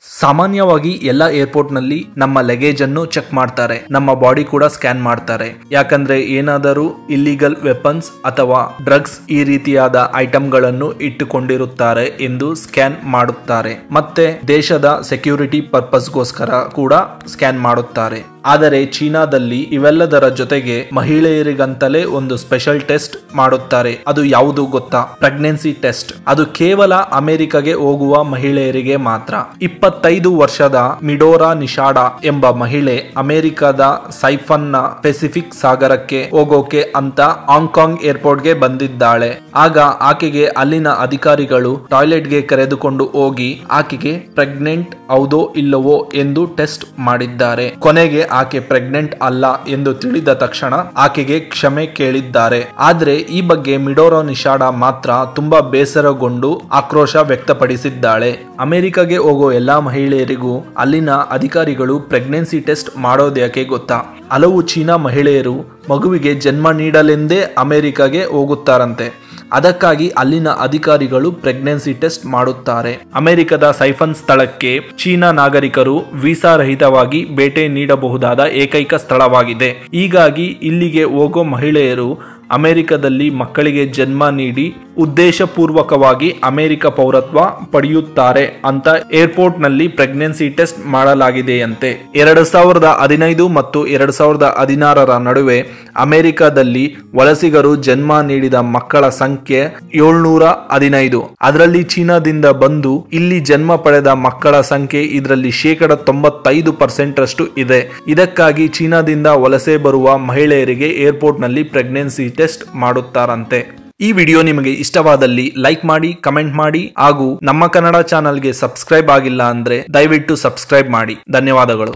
ಸಾಮಾನ್ಯವಾಗಿ ಎಲ್ಲ ಏರ್ಪೋರ್ಟ್ ನಲ್ಲಿ ನಮ್ಮ ಲಗೇಜ್ ಅನ್ನು ಚೆಕ್ ಮಾಡ್ತಾರೆ ನಮ್ಮ ಬಾಡಿ ಕೂಡ ಸ್ಕ್ಯಾನ್ ಮಾಡ್ತಾರೆ ಯಾಕಂದ್ರೆ ಏನಾದರೂ ಇಲ್ಲಿಗಲ್ ವೆಪನ್ಸ್ ಅಥವಾ ಡ್ರಗ್ಸ್ ಈ ರೀತಿಯಾದ ಐಟಂಗಳನ್ನು ಇಟ್ಟುಕೊಂಡಿರುತ್ತಾರೆ ಎಂದು ಸ್ಕ್ಯಾನ್ ಮಾಡುತ್ತಾರೆ ಮತ್ತೆ ದೇಶದ ಸೆಕ್ಯೂರಿಟಿ ಪರ್ಪಸ್ಗೋಸ್ಕರ ಕೂಡ ಸ್ಕ್ಯಾನ್ ಮಾಡುತ್ತಾರೆ ಆದರೆ ಚೀನಾದಲ್ಲಿ ಇವೆಲ್ಲದರ ಜೊತೆಗೆ ಮಹಿಳೆಯರಿಗಂತಲೇ ಒಂದು ಸ್ಪೆಷಲ್ ಟೆಸ್ಟ್ ಮಾಡುತ್ತಾರೆ ಅದು ಯಾವುದು ಗೊತ್ತಾ ಪ್ರೆಗ್ನೆನ್ಸಿ ಟೆಸ್ಟ್ ಅದು ಕೇವಲ ಅಮೆರಿಕಗೆ ಹೋಗುವ ಮಹಿಳೆಯರಿಗೆ ಮಾತ್ರ ಇಪ್ಪತ್ತೈದು ವರ್ಷದ ಮಿಡೋರಾ ನಿಶಾಡಾ ಎಂಬ ಮಹಿಳೆ ಅಮೆರಿಕದ ಸೈಫನ್ನ ಪೆಸಿಫಿಕ್ ಸಾಗರಕ್ಕೆ ಹೋಗೋಕೆ ಅಂತ ಹಾಂಗ್ಕಾಂಗ್ ಏರ್ಪೋರ್ಟ್ಗೆ ಬಂದಿದ್ದಾಳೆ ಆಗ ಆಕೆಗೆ ಅಲ್ಲಿನ ಅಧಿಕಾರಿಗಳು ಟಾಯ್ಲೆಟ್ಗೆ ಕರೆದುಕೊಂಡು ಹೋಗಿ ಆಕೆಗೆ ಪ್ರೆಗ್ನೆಂಟ್ ಹೌದೋ ಇಲ್ಲವೋ ಎಂದು ಟೆಸ್ಟ್ ಮಾಡಿದ್ದಾರೆ ಕೊನೆಗೆ ಆಕೆ ಪ್ರೆಗ್ನೆಂಟ್ ಅಲ್ಲ ಎಂದು ತಿಳಿದ ತಕ್ಷಣ ಆಕೆಗೆ ಕ್ಷಮೆ ಕೇಳಿದ್ದಾರೆ ಆದ್ರೆ ಈ ಬಗ್ಗೆ ಮಿಡೋರೋ ನಿಶಾಡಾ ಮಾತ್ರ ತುಂಬಾ ಬೇಸರಗೊಂಡು ಆಕ್ರೋಶ ವ್ಯಕ್ತಪಡಿಸಿದ್ದಾಳೆ ಅಮೆರಿಕಗೆ ಹೋಗೋ ಎಲ್ಲಾ ಮಹಿಳೆಯರಿಗೂ ಅಲ್ಲಿನ ಅಧಿಕಾರಿಗಳು ಪ್ರೆಗ್ನೆನ್ಸಿ ಟೆಸ್ಟ್ ಮಾಡೋದ್ಯಾಕೆ ಗೊತ್ತಾ ಹಲವು ಚೀನಾ ಮಹಿಳೆಯರು ಮಗುವಿಗೆ ಜನ್ಮ ನೀಡಲೆಂದೇ ಅಮೆರಿಕಗೆ ಹೋಗುತ್ತಾರಂತೆ ಅದಕ್ಕಾಗಿ ಅಲ್ಲಿನ ಅಧಿಕಾರಿಗಳು ಪ್ರೆಗ್ನೆನ್ಸಿ ಟೆಸ್ಟ್ ಮಾಡುತ್ತಾರೆ ಅಮೆರಿಕದ ಸೈಫನ್ ಸ್ಥಳಕ್ಕೆ ಚೀನಾ ನಾಗರಿಕರು ವೀಸಾ ರಹಿತವಾಗಿ ಭೇಟಿ ನೀಡಬಹುದಾದ ಏಕೈಕ ಸ್ಥಳವಾಗಿದೆ ಹೀಗಾಗಿ ಇಲ್ಲಿಗೆ ಹೋಗೋ ಮಹಿಳೆಯರು ಅಮೆರಿಕದಲ್ಲಿ ಮಕ್ಕಳಿಗೆ ಜನ್ಮ ನೀಡಿ ಉದ್ದೇಶಪೂರ್ವಕವಾಗಿ ಅಮೆರಿಕ ಪೌರತ್ವ ಪಡೆಯುತ್ತಾರೆ ಅಂತ ಏರ್ಪೋರ್ಟ್ ನಲ್ಲಿ ಪ್ರೆಗ್ನೆನ್ಸಿ ಟೆಸ್ಟ್ ಮಾಡಲಾಗಿದೆಯಂತೆ ಎರಡು ಸಾವಿರದ ಹದಿನೈದು ಮತ್ತು ಎರಡು ಸಾವಿರದ ಹದಿನಾರರ ನಡುವೆ ಅಮೆರಿಕದಲ್ಲಿ ವಲಸಿಗರು ಜನ್ಮ ನೀಡಿದ ಮಕ್ಕಳ ಸಂಖ್ಯೆ ಏಳ್ನೂರ ಹದಿನೈದು ಅದರಲ್ಲಿ ಚೀನಾದಿಂದ ಬಂದು ಇಲ್ಲಿ ಜನ್ಮ ಪಡೆದ ಮಕ್ಕಳ ಸಂಖ್ಯೆ ಇದರಲ್ಲಿ ಶೇಕಡ ತೊಂಬತ್ತೈದು ಪರ್ಸೆಂಟ್ ರಷ್ಟು ಇದೆ ಇದಕ್ಕಾಗಿ ಚೀನಾದಿಂದ ವಲಸೆ ಬರುವ ಮಹಿಳೆಯರಿಗೆ ಏರ್ಪೋರ್ಟ್ ನಲ್ಲಿ ಪ್ರೆಗ್ನೆನ್ಸಿ ಟೆಸ್ಟ್ ಮಾಡುತ್ತಾರಂತೆ ಈ ವಿಡಿಯೋ ನಿಮಗೆ ಇಷ್ಟವಾದಲ್ಲಿ ಲೈಕ್ ಮಾಡಿ ಕಮೆಂಟ್ ಮಾಡಿ ಹಾಗೂ ನಮ್ಮ ಕನ್ನಡ ಚಾನಲ್ಗೆ ಸಬ್ಸ್ಕ್ರೈಬ್ ಆಗಿಲ್ಲ ಅಂದ್ರೆ ದಯವಿಟ್ಟು ಸಬ್ಸ್ಕ್ರೈಬ್ ಮಾಡಿ ಧನ್ಯವಾದಗಳು